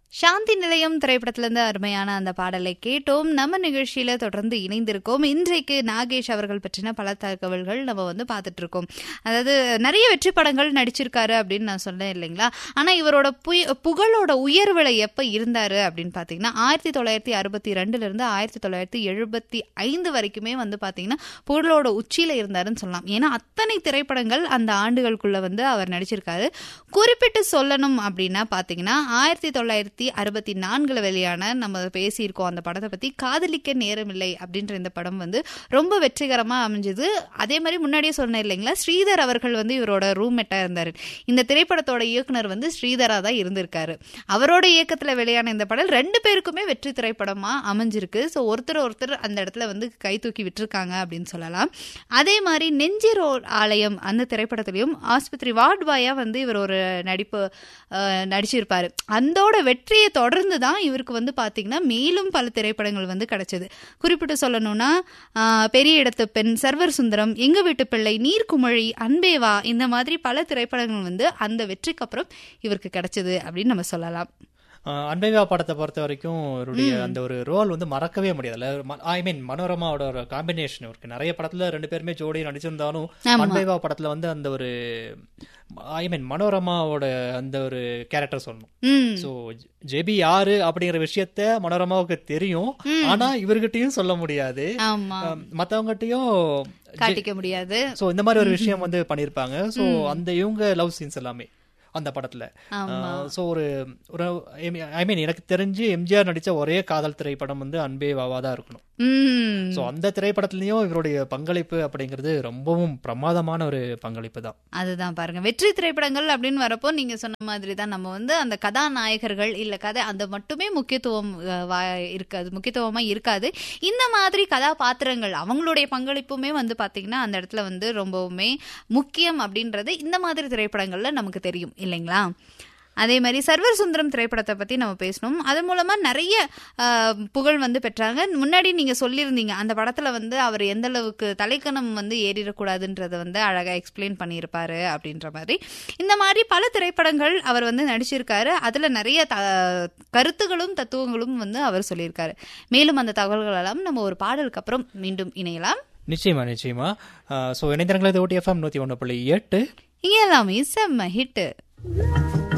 சாந்தி நிலையம் திரைப்படத்திலிருந்து அருமையான அந்த பாடலை கேட்டோம் நம்ம நிகழ்ச்சியில தொடர்ந்து இணைந்திருக்கோம் இன்றைக்கு நாகேஷ் அவர்கள் பற்றின பல தகவல்கள் நம்ம வந்து பார்த்துட்டு இருக்கோம் அதாவது நிறைய வெற்றி படங்கள் நடிச்சிருக்காரு அப்படின்னு நான் சொன்னேன் இல்லைங்களா ஆனா இவரோட புய- புகழோட உயர்விலை எப்ப இருந்தாரு அப்படின்னு பாத்தீங்கன்னா ஆயிரத்தி தொள்ளாயிரத்தி அறுபத்தி ரெண்டுல இருந்து ஆயிரத்தி தொள்ளாயிரத்தி எழுபத்தி ஐந்து வரைக்குமே வந்து பாத்தீங்கன்னா புகழோட உச்சியில இருந்தாருன்னு சொல்லலாம் ஏன்னா அத்தனை திரைப்படங்கள் அந்த ஆண்டுகளுக்குள்ள வந்து அவர் நடிச்சிருக்காரு குறிப்பிட்டு சொல்லணும் அப்படின்னா பாத்தீங்கன்னா ஆயிரத்தி தொள்ளாயிரத்தி அறுபத்தி நான்குல வெளியான நம்ம பேசியிருக்கோம் அந்த படத்தை பத்தி காதலிக்க நேரமில்லை அப்படின்ற இந்த படம் வந்து ரொம்ப வெற்றிகரமா அமைஞ்சது அதே மாதிரி முன்னாடியே சொன்னேன் இல்லைங்களா ஸ்ரீதர் அவர்கள் வந்து இவரோட ரூம்மேட்டா இருந்தாரு இந்த திரைப்படத்தோட இயக்குனர் வந்து ஸ்ரீதரா தான் இருந்திருக்காரு அவரோட இயக்கத்துல வெளியான இந்த படம் ரெண்டு பேருக்குமே வெற்றி திரைப்படமா அமைஞ்சிருக்கு ஸோ ஒருத்தர் ஒருத்தர் அந்த இடத்துல வந்து கை தூக்கி விட்டுருக்காங்க அப்படின்னு சொல்லலாம் அதே மாதிரி நெஞ்சிரோ ஆலயம் அந்த திரைப்படத்திலையும் ஆஸ்பத்திரி வார்டு பாயா வந்து இவர் ஒரு நடிப்பு அஹ், நடிச்சிருப்பாரு அந்தோட வெற்றியை தொடர்ந்து தான் இவருக்கு வந்து பாத்தீங்கன்னா மேலும் பல திரைப்படங்கள் வந்து கிடைச்சது குறிப்பிட்டு சொல்லணும்னா ஆஹ், பெரிய இடத்து பெண் சர்வர் சுந்தரம் எங்க வீட்டு பிள்ளை நீர்க்குமழி அன்பேவா இந்த மாதிரி பல திரைப்படங்கள் வந்து அந்த வெற்றிக்கு அப்புறம் இவருக்கு கிடைச்சது அப்படின்னு நம்ம சொல்லலாம் ஆஹ் அன்பைவா படத்தை பொறுத்த வரைக்கும் இவருடைய அந்த ஒரு ரோல் வந்து மறக்கவே முடியாதுல்ல ஐ மீன் மனோரமாவோட ஒரு காம்பினேஷன் இருக்கு நிறைய படத்துல ரெண்டு பேருமே ஜோடி நடிச்சிருந்தாலும் ஆமா. அன்பைவா படத்துல வந்து அந்த ஒரு ஐ மீன் மனோரமாவோட அந்த ஒரு கேரக்டர் சொல்லணும் ம் சோ ஜெபி யாரு அப்படிங்கிற விஷயத்த மனோரமாவுக்கு தெரியும் ஆனா இவர்கிட்டயும் சொல்ல முடியாது ஆமா மத்தவங்ககிட்டயும் காட்டிக்க முடியாது சோ இந்த மாதிரி ஒரு விஷயம் வந்து பண்ணிருப்பாங்க சோ அந்த இவங்க லவ் சீன்ஸ் எல்லாமே அந்த படத்துல சோ ஒரு ஒரு ஐ மீன் எனக்கு தெரிஞ்சு எம்ஜிஆர் நடிச்ச ஒரே காதல் திரைப்படம் வந்து அன்பே வாவா தான் இருக்கணும் ம் சோ அந்த திரைப்படத்துலயும் இவருடைய பங்களிப்பு அப்படிங்கிறது ரொம்பவும் பிரமாதமான ஒரு பங்களிப்பு தான் அதுதான் பாருங்க வெற்றி திரைப்படங்கள் அப்படின்னு வரப்போ நீங்க சொன்ன மாதிரி தான் நம்ம வந்து அந்த கதாநாயகர்கள் இல்ல கதை அந்த மட்டுமே முக்கியத்துவம் அஹ், வா- இருக்காது முக்கியத்துவமா இருக்காது இந்த மாதிரி கதாபாத்திரங்கள் அவங்களுடைய பங்களிப்புமே வந்து பாத்தீங்கன்னா அந்த இடத்துல வந்து ரொம்பவுமே முக்கியம் அப்படின்றது இந்த மாதிரி திரைப்படங்கள்ல நமக்கு தெரியும் இல்லைங்களா அதே மாதிரி சர்வர் சுந்தரம் திரைப்படத்தை பத்தி நம்ம பேசணும் அது மூலமா நிறைய ஆஹ், புகழ் வந்து பெற்றாங்க முன்னாடி நீங்க சொல்லியிருந்தீங்க அந்த படத்துல வந்து அவர் எந்த அளவுக்கு தலைக்கணம் வந்து ஏறிடக்கூடாதுன்றத வந்து அழகா எக்ஸ்பிளைன் பண்ணியிருப்பாரு அப்படின்ற மாதிரி இந்த மாதிரி பல திரைப்படங்கள் அவர் வந்து நடிச்சிருக்காரு அதுல நிறைய த கருத்துகளும் தத்துவங்களும் வந்து அவர் சொல்லியிருக்காரு மேலும் அந்த தகவல்கள் எல்லாம் நம்ம ஒரு பாடலுக்கு அப்புறம் மீண்டும் இணையலாம் நிச்சயமா நிச்சயமா சோ இணைந்திரங்களது ஓடி எஃப்எம் நூத்தி ஒண்ணு புள்ளி எட்டு இங்க எல்லாமே செம்ம ஹிட்டு